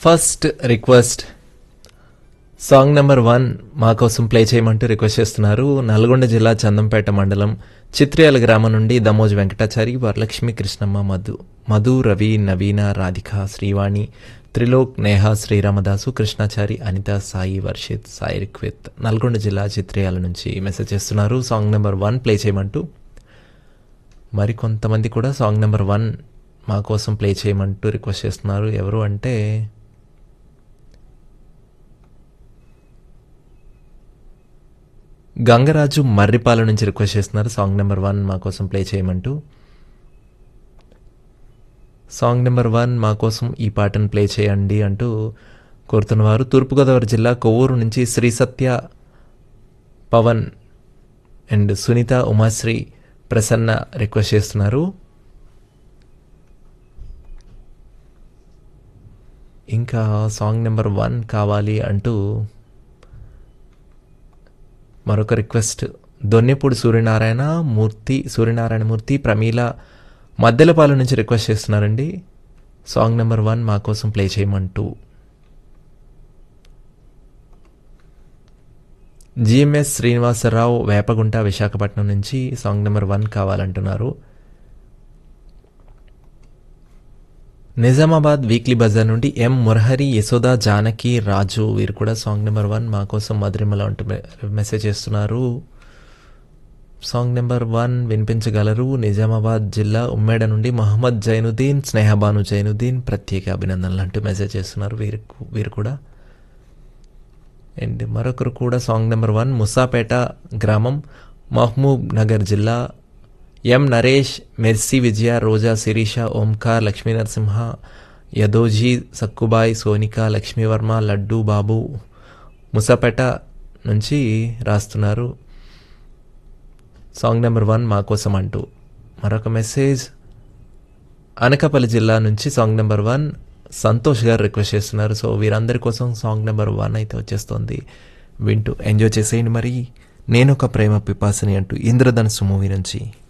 first request song number one మా కోసం play చేయమంటూ request చేస్తున్నారు నల్గొండ జిల్లా చందంపేట మండలం చిత్రియాల గ్రామం నుండి దమోజ్ వెంకటాచారి వరలక్ష్మి కృష్ణమ్మ మధు మధు రవి నవీన రాధిక శ్రీవాణి త్రిలోక్ నేహ శ్రీరామదాసు కృష్ణాచారి అనిత సాయి వర్షిత్ సాయి రిక్విత్ నల్గొండ జిల్లా చిత్రియాల నుంచి మెసేజ్ చేస్తున్నారు సాంగ్ నెంబర్ వన్ ప్లే చేయమంటూ మరి కొంతమంది కూడా సాంగ్ నెంబర్ వన్ మా కోసం ప్లే చేయమంటూ రిక్వెస్ట్ చేస్తున్నారు ఎవరు అంటే గంగరాజు మర్రిపాల నుంచి రిక్వెస్ట్ చేస్తున్నారు సాంగ్ నెంబర్ వన్ మా కోసం ప్లే చేయమంటూ సాంగ్ నెంబర్ వన్ మా కోసం ఈ పాటను ప్లే చేయండి అంటూ కోరుతున్నవారు తూర్పుగోదావరి జిల్లా కొవ్వూరు నుంచి శ్రీ సత్య పవన్ అండ్ సునీత ఉమాశ్రీ ప్రసన్న రిక్వెస్ట్ చేస్తున్నారు ఇంకా సాంగ్ నెంబర్ వన్ కావాలి అంటూ మరొక రిక్వెస్ట్ దొన్నెపూడి సూర్యనారాయణ మూర్తి సూర్యనారాయణ మూర్తి ప్రమీల మద్దెలపాలె నుంచి రిక్వెస్ట్ చేస్తున్నారండి సాంగ్ నెంబర్ వన్ మా కోసం ప్లే చేయమంటూ జిఎంఎస్ శ్రీనివాసరావు వేపగుంట విశాఖపట్నం నుంచి సాంగ్ నెంబర్ వన్ కావాలంటున్నారు నిజామాబాద్ వీక్లీ బజార్ నుండి ఎం మురహరి యశోద జానకి రాజు వీరు కూడా సాంగ్ నెంబర్ వన్ మా కోసం మధురిమల అంటూ మె- మెసేజ్ చేస్తున్నారు సాంగ్ నెంబర్ వన్ వినిపించగలరు నిజామాబాద్ జిల్లా ఉమ్మేడ నుండి మహమ్మద్ జైనుద్దీన్ స్నేహబాను జైనుద్దీన్ ప్రత్యేక అభినందనలు అంటూ మెసేజ్ చేస్తున్నారు వీరు వీరు కూడా అండ్ మరొకరు కూడా సాంగ్ నెంబర్ వన్ ముసాపేట గ్రామం మహబూబ్ నగర్ జిల్లా ఎం నరేష్ మెర్సీ విజయ రోజా శిరీష ఓంకార్ లక్ష్మీ నరసింహ యదోజీ సక్కుబాయ్ సోనిక లక్ష్మీవర్మ లడ్డు బాబు ముసాపేట నుంచి రాస్తున్నారు సాంగ్ నెంబర్ వన్ మా కోసం అంటూ మరొక మెసేజ్ అనకాపల్లి జిల్లా నుంచి సాంగ్ నెంబర్ వన్ సంతోష్ గారు రిక్వెస్ట్ చేస్తున్నారు సో వీరందరి కోసం సాంగ్ నెంబర్ వన్ అయితే వచ్చేస్తుంది వింటూ ఎంజాయ్ చేసేయండి మరి నేను ఒక ప్రేమ పిపాసిని అంటూ ఇంద్రధనుసు మూవీ నుంచి